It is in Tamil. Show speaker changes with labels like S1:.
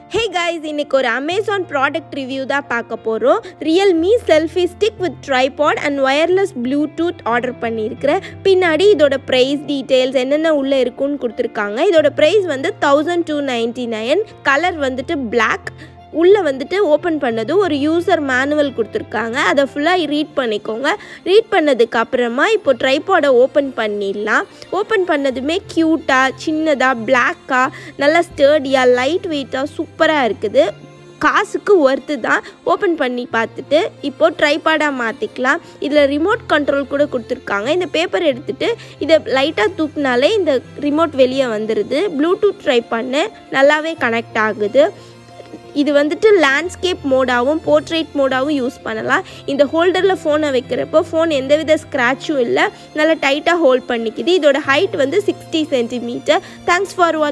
S1: ஹே கைஸ் இன்னைக்கு ஒரு அமேசான் ப்ராடக்ட் ரிவ்யூ தான் பார்க்க போகிறோம் Realme selfie stick with tripod and wireless bluetooth order பண்ணியிருக்கிறேன் பின்னாடி இதோட ப்ரைஸ் டீட்டெயில்ஸ் என்னென்ன உள்ளே இருக்குன்னு கொடுத்துருக்காங்க இதோட ப்ரைஸ் வந்து thousand two ninety nine colour வந்துட்டு பிளாக் உள்ளே வந்துட்டு ஓப்பன் பண்ணது ஒரு யூசர் மேனுவல் கொடுத்துருக்காங்க அதை ஃபுல்லாக ரீட் பண்ணிக்கோங்க ரீட் பண்ணதுக்கு அப்புறமா இப்போ ட்ரைபாடை ஓப்பன் பண்ணிடலாம் ஓப்பன் பண்ணதுமே க்யூட்டாக சின்னதாக பிளாக்காக நல்லா ஸ்டர்டியாக லைட் வெயிட்டாக சூப்பராக இருக்குது காசுக்கு ஒர்த்து தான் ஓப்பன் பண்ணி பார்த்துட்டு இப்போது ட்ரைபாடாக மாற்றிக்கலாம் இதில் ரிமோட் கண்ட்ரோல் கூட கொடுத்துருக்காங்க இந்த பேப்பர் எடுத்துகிட்டு இதை லைட்டாக தூக்குனாலே இந்த ரிமோட் வெளியே வந்துடுது ப்ளூடூத் ட்ரை பண்ண நல்லாவே கனெக்ட் ஆகுது இது வந்துட்டு லேண்ட்ஸ்கேப் மோடாகவும் போர்ட்ரேட் மோடாகவும் யூஸ் பண்ணலாம் இந்த ஹோல்டரில் ஃபோனை வைக்கிறப்போ ஃபோன் எந்தவித ஸ்க்ராட்சும் இல்லை நல்லா டைட்டாக ஹோல்ட் பண்ணிக்குது இதோட ஹைட் வந்து sixty centimeter thanks for watch